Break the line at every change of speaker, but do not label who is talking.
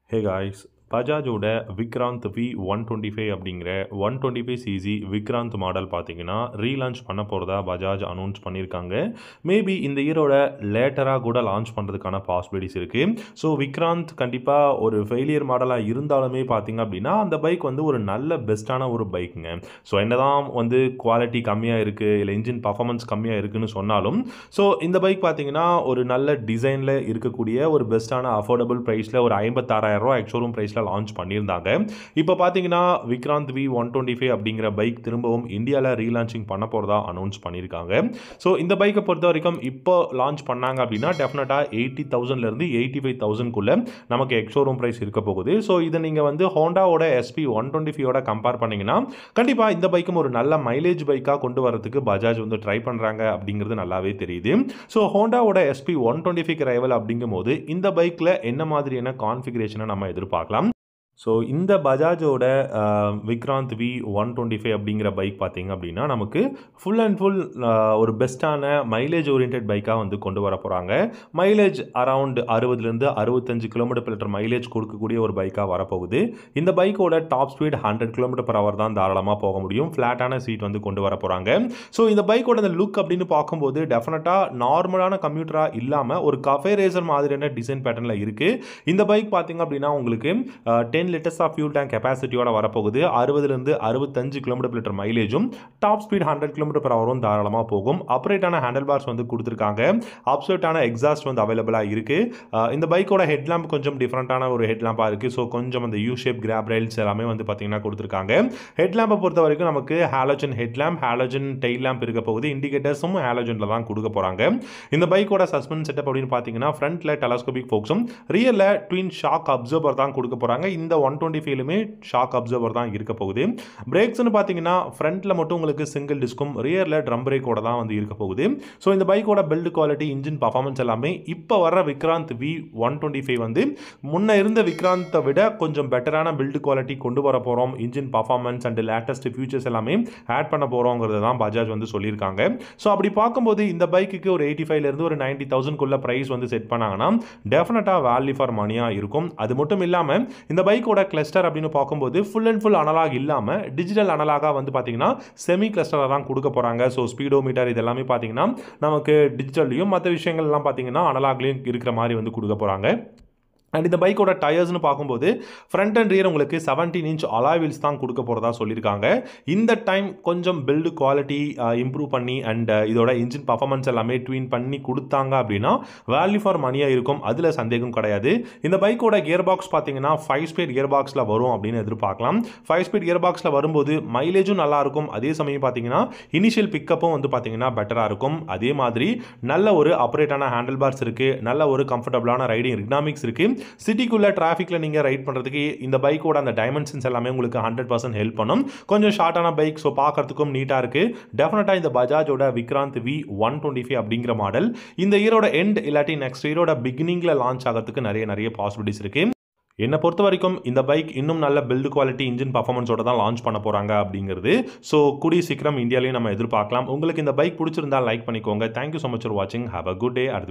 ஹே guys பஜாஜோட Vikrant V one twenty five அப்படிங்கிற one twenty five CC Vikrant model பார்த்தீங்கன்னா relaunch பண்ண போகிறதா பஜாஜ் அனௌன்ஸ் பண்ணியிருக்காங்க மேபி இந்த இயரோட லேட்டராக கூட லான்ச் பண்ணுறதுக்கான பாசிபிலிட்டிஸ் இருக்குது ஸோ விக்ராந்த் கண்டிப்பாக ஒரு ஃபெயிலியர் மாடலாக இருந்தாலுமே பார்த்தீங்க அப்படின்னா அந்த பைக் வந்து ஒரு நல்ல பெஸ்ட்டான ஒரு பைக்குங்க ஸோ என்னதான் வந்து குவாலிட்டி கம்மியாக இருக்குது இல்லை இன்ஜின் பர்ஃபார்மன்ஸ் கம்மியாக இருக்குன்னு சொன்னாலும் ஸோ இந்த பைக் பார்த்தீங்கன்னா ஒரு நல்ல டிசைனில் இருக்கக்கூடிய ஒரு பெஸ்ட்டான அஃபோர்டபுள் ப்ரைஸில் ஒரு ஐம்பத்தாறாயிரம் ரூபா எக்ஷோரூம் ப்ரைஸில் லான்ச் பண்ணியிருந்தாங்க இப்போ பார்த்தீங்கன்னா Vikrant V one twenty five அப்படிங்கிற பைக் திரும்பவும் இந்தியாவில் ரீலான்ச்சிங் பண்ண போகிறதா அனௌன்ஸ் பண்ணியிருக்காங்க ஸோ இந்த பைக்கை பொறுத்த வரைக்கும் இப்போ லான்ச் பண்ணாங்க அப்படின்னா டெஃபினட்டாக எயிட்டி தௌசண்ட்லேருந்து எயிட்டி ஃபைவ் தௌசண்ட்குள்ளே நமக்கு எக்ஷோரூம் ப்ரைஸ் இருக்க போகுது ஸோ இதை நீங்கள் வந்து ஹோண்டாவோட எஸ்பி ஒன் டுவெண்ட்டி ஃபைவோட கம்பேர் பண்ணிங்கன்னா கண்டிப்பாக இந்த பைக்கும் ஒரு நல்ல மைலேஜ் பைக்காக கொண்டு வரதுக்கு பஜாஜ் வந்து ட்ரை பண்ணுறாங்க அப்படிங்கிறது நல்லாவே தெரியுது ஸோ ஹோண்டாவோட SP one twenty five rival அப்படிங்கும் போது இந்த பைக்கில் என்ன மாதிரியான கான்ஃபிகரேஷனை நம்ம எதிர்பார்க்கலாம் ஸோ இந்த பஜாஜோட uh, Vikrant V one twenty five அப்படிங்கிற பைக் பார்த்தீங்க அப்படின்னா நமக்கு ஃபுல் அண்ட் ஃபுல் ஒரு பெஸ்ட்டான மைலேஜ் ஓரியன்ட் பைக்காக வந்து கொண்டு வர போகிறாங்க மைலேஜ் அரவுண்ட் அறுபதுலேருந்து அறுபத்தஞ்சு கிலோமீட்டர் per லிட்டர் மைலேஜ் கொடுக்கக்கூடிய ஒரு பைக்காக வரப்போகுது இந்த பைக்கோட top speed hundred kilometre per hour தான் தாராளமாக போக முடியும் ஃப்ளாட்டான சீட் வந்து கொண்டு வர போகிறாங்க ஸோ இந்த பைக்கோட அந்த லுக் அப்படின்னு பார்க்கும்போது டெஃபினட்டாக நார்மலான கம்ப்யூட்டராக இல்லாமல் ஒரு கஃபே ரேசர் மாதிரியான டிசைன் பேட்டர்னில் இருக்குது இந்த பைக் பார்த்தீங்க அப்படின்னா உங்களுக்கு ten litres of fuel tank கெப்பாசிட்டியோட வரப்போகுது அறுபதுலேருந்து அறுபத்தஞ்சு கிலோமீட்டர் லிட்டர் மைலேஜும் top speed hundred kilometre per ஹவரும் தாராளமாக போகும் அப்ரேட்டான ஹேண்டில் பார்ஸ் வந்து கொடுத்துருக்காங்க அப்சர்ட்டான எக்ஸாஸ்ட் வந்து அவைலபிளாக இருக்குது இந்த பைக்கோட ஹெட்லாம்ப் கொஞ்சம் டிஃப்ரெண்ட்டான ஒரு ஹெட்லாம்பாக இருக்குது ஸோ கொஞ்சம் அந்த யூ ஷேப் கிராப் ரைல்ஸ் எல்லாமே வந்து பார்த்தீங்கன்னா கொடுத்துருக்காங்க ஹெட்லாம்பை பொறுத்த வரைக்கும் நமக்கு halogen headlamp halogen tail lamp இருக்க போகுது இண்டிகேட்டர்ஸும் ஹாலோஜனில் தான் கொடுக்க போகிறாங்க இந்த பைக்கோட சஸ்பென்ஸ் செட்டப் அப்படின்னு பார்த்தீங்கன்னா ஃப்ரண்ட்டில் டெலஸ்கோபிக் ஃபோக்ஸும் ரியரில் ட்வின் ஷாக் அப்சர்வர் தான் கொடுக்க போகிறாங்க இந்த ஒன் டுவெண்ட்டி ஃபைவ்லுமே ஷாக் அப்சர்வர் தான் இருக்க போகுது பிரேக்ஸ்னு பார்த்தீங்கன்னா ஃப்ரண்ட்டில் மட்டும் உங்களுக்கு சிங்கிள் டிஸ்கும் ரியரில் ட்ரம் பிரேக்கோட தான் வந்து இருக்க போகுது ஸோ இந்த பைக்கோட பில்டு குவாலிட்டி இன்ஜின் பர்ஃபார்மன்ஸ் எல்லாமே இப்போ வர Vikrant V one twenty five வந்து முன்ன இருந்த விக்ராந்தை விட கொஞ்சம் பெட்டரான பில்டு குவாலிட்டி கொண்டு வர போகிறோம் engine performance and latest features எல்லாமே ஆட் பண்ண போகிறோங்கிறத தான் பஜாஜ் வந்து சொல்லியிருக்காங்க ஸோ அப்படி பார்க்கும்போது இந்த பைக்குக்கு ஒரு எயிட்டி ஃபைவ்லேருந்து ஒரு நைன்ட்டி தௌசண்ட்குள்ள ப்ரைஸ் வந்து செட் பண்ணாங்கன்னா டெஃபினட்டாக வேல்யூ ஃபார் மணியாக இருக்கும் அது மட்டும் இல்லாமல் இந்த பைக்கோட கிளஸ்டர் அப்படின்னு பார்க்கும்போது ஃபுல் அண்ட் ஃபுல் அனலாக் இல்லாமல் டிஜிட்டல் அனலாகாக வந்து பார்த்தீங்கன்னா செமி கிளஸ்டராக தான் கொடுக்க போகிறாங்க ஸோ ஸ்பீடோமீட்டர் இது எல்லாமே பார்த்தீங்கன்னா நமக்கு டிஜிட்டல்லையும் மற்ற விஷயங்கள்லாம் பார்த்தீங்கன்னா அனலாக்லேயும் இருக்கிற மாதிரி வந்து கொடுக்க போகிறாங்க அண்ட் இந்த பைக்கோட டயர்ஸ்னு பார்க்கும்போது ஃப்ரண்ட் அண்ட் ரியர் உங்களுக்கு 17 இன்ச் அலாய் வீல்ஸ் தான் கொடுக்க போகிறதா சொல்லியிருக்காங்க இந்த டைம் கொஞ்சம் பில்டு குவாலிட்டி இம்ப்ரூவ் பண்ணி அண்ட் இதோட இன்ஜின் பர்ஃபார்மன்ஸ் எல்லாமே ட்வீன் பண்ணி கொடுத்தாங்க அப்படின்னா வேல்யூ ஃபார் மணியாக இருக்கும் அதில் சந்தேகம் கிடையாது இந்த பைக்கோட கியர் பாக்ஸ் பார்த்தீங்கன்னா ஃபைவ் ஸ்பீட் கியர் பாக்ஸில் வரும் அப்படின்னு எதிர்பார்க்கலாம் ஃபைவ் ஸ்பீட் கியர் பாக்ஸில் வரும்போது மைலேஜும் நல்லா இருக்கும் அதே சமயம் பார்த்தீங்கன்னா இனிஷியல் பிக்கப்பும் வந்து பார்த்தீங்கன்னா பெட்டராக இருக்கும் அதே மாதிரி நல்ல ஒரு அப்ரேட்டான ஹேண்டில் பார்ஸ் இருக்குது நல்ல ஒரு கம்ஃபர்டபுளான ரைடிங் எக்னாமிக்ஸ் இருக்குது சிட்டிக்குள்ளே டிராஃபிக்கில் நீங்கள் ரைட் பண்ணுறதுக்கு இந்த பைக்கோட அந்த டைமென்ஷன்ஸ் எல்லாமே உங்களுக்கு ஹண்ட்ரட் பர்சன்ட் ஹெல்ப் பண்ணும் கொஞ்சம் ஷார்ட்டான பைக் ஸோ பார்க்கறதுக்கும் நீட்டாக இருக்குது டெஃபினட்டாக இந்த பஜாஜோட Vikrant V one twenty five அப்படிங்கிற மாடல் இந்த இயரோட எண்ட் இல்லாட்டி நெக்ஸ்ட் இயரோட பிகினிங்கில் லான்ச் ஆகிறதுக்கு நிறைய நிறைய பாசிபிலிட்டிஸ் இருக்குது என்னை பொறுத்த வரைக்கும் இந்த பைக் இன்னும் நல்ல பில்டு குவாலிட்டி இன்ஜின் பர்ஃபார்மன்ஸோட தான் லான்ச் பண்ண போகிறாங்க அப்படிங்கிறது ஸோ கூடிய சீக்கிரம் இந்தியாலையும் நம்ம எதிர்பார்க்கலாம் உங்களுக்கு இந்த பைக் பிடிச்சிருந்தா லைக் பண்ணிக்கோங்க தேங்க்யூ ஸோ மச் ஃபார் வாட்சிங் ஹாவ் அ குட் டே அடுத்த